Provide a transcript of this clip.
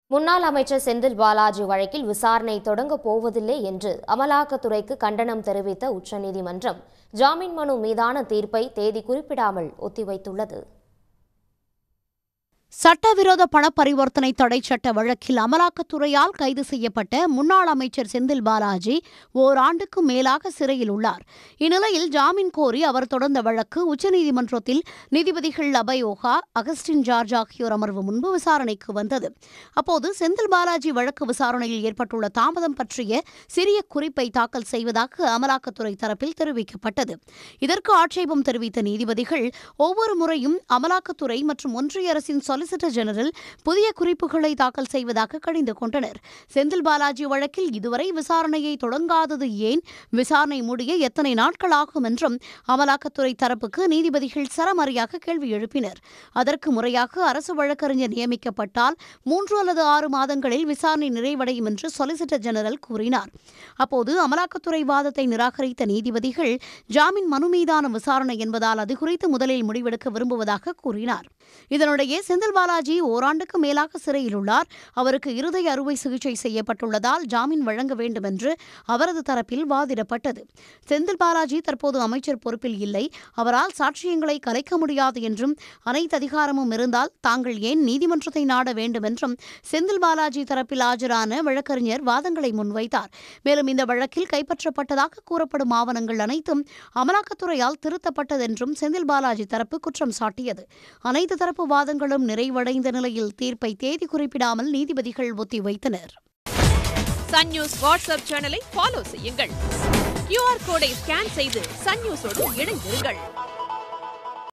முன்னாள் அமைச்சர் செந்தில் பாலாஜி வழக்கில் விசாரணை தொடங்கப் போவதில்லை என்று அமலாக்கத்துறைக்கு கண்டனம் தெரிவித்த உச்சநீதிமன்றம் ஜாமீன் மனு மீதான தீர்ப்பை தேதி குறிப்பிடாமல் ஒத்திவைத்துள்ளது சட்டவிரோத பண பரிவர்த்தனை தடை சட்ட வழக்கில் அமலாக்கத்துறையால் கைது செய்யப்பட்ட முன்னாள் அமைச்சர் செந்தில் பாலாஜி ஓராண்டுக்கும் மேலாக சிறையில் உள்ளார் இந்நிலையில் ஜாமீன் கோரி அவர் தொடர்ந்த வழக்கு உச்சநீதிமன்றத்தில் நீதிபதிகள் அபயோகா அகஸ்டின் ஜார்ஜ் ஆகியோர் அமர்வு முன்பு விசாரணைக்கு வந்தது அப்போது செந்தில் பாலாஜி வழக்கு விசாரணையில் ஏற்பட்டுள்ள தாமதம் பற்றிய சிறிய குறிப்பை தாக்கல் செய்வதாக அமலாக்கத்துறை தரப்பில் தெரிவிக்கப்பட்டது இதற்கு ஆட்சேபம் தெரிவித்த நீதிபதிகள் ஒவ்வொரு முறையும் அமலாக்கத்துறை மற்றும் ஒன்றிய அரசின் சொலிசிட்டர் ஜெனரல் புதிய குறிப்புகளை தாக்கல் செய்வதாக கடிந்து கொண்டனர் செந்தில் பாலாஜி வழக்கில் இதுவரை விசாரணையை தொடங்காதது ஏன் விசாரணை முடிய எத்தனை நாட்கள் ஆகும் என்றும் அமலாக்கத்துறை தரப்புக்கு நீதிபதிகள் சரமாரியாக கேள்வி எழுப்பினர் அதற்கு முறையாக அரசு வழக்கறிஞர் நியமிக்கப்பட்டால் மூன்று அல்லது ஆறு மாதங்களில் விசாரணை நிறைவடையும் என்று சொலிசிட்டர் ஜெனரல் கூறினார் அப்போது அமலாக்கத்துறை வாதத்தை நிராகரித்த நீதிபதிகள் ஜாமீன் மனு மீதான விசாரணை என்பதால் அது குறித்து முதலில் முடிவெடுக்க விரும்புவதாக கூறினார் இதனிடையே செந்தில் பாலாஜி ஓராண்டுக்கு மேலாக சிறையில் உள்ளார் அவருக்கு இருதய அறுவை சிகிச்சை செய்யப்பட்டுள்ளதால் ஜாமீன் வழங்க வேண்டும் என்று அவரது தரப்பில் வாதிடப்பட்டது செந்தில் பாலாஜி தற்போது அமைச்சர் பொறுப்பில் இல்லை அவரால் சாட்சியங்களை கலைக்க முடியாது என்றும் அனைத்து அதிகாரமும் இருந்தால் தாங்கள் ஏன் நீதிமன்றத்தை நாட வேண்டும் என்றும் செந்தில் பாலாஜி தரப்பில் ஆஜரான வழக்கறிஞர் வாதங்களை முன்வைத்தார் மேலும் இந்த வழக்கில் கைப்பற்றப்பட்டதாக கூறப்படும் ஆவணங்கள் அனைத்தும் அமலாக்கத்துறையால் திருத்தப்பட்டதென்றும் செந்தில் பாலாஜி தரப்பு குற்றம் சாட்டியது அனைத்து தரப்பு வாதங்களும் நிறைவடைந்த நிலையில் தீர்ப்பை தேதி குறிப்பிடாமல் நீதிபதிகள் ஒத்திவைத்தனர் சன் நியூஸ் வாட்ஸ்அப் சேனலை ஃபாலோ செய்யுங்கள் கியூஆர் கோடை ஸ்கேன் செய்து சன் நியூஸோடு இணைந்திருங்கள்